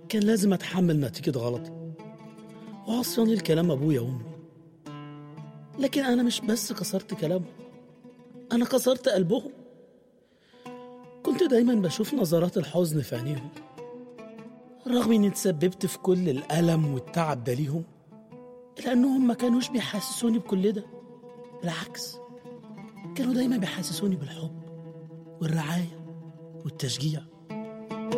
كان لازم أتحمل نتيجة غلطي وعصيان الكلام أبويا وأمي لكن أنا مش بس كسرت كلامهم أنا كسرت قلبهم كنت دايما بشوف نظرات الحزن في عينيهم رغم إني تسببت في كل الألم والتعب ده ليهم لأنهم ما كانوش بيحسسوني بكل ده بالعكس كانوا دايما بيحسسوني بالحب والرعاية والتشجيع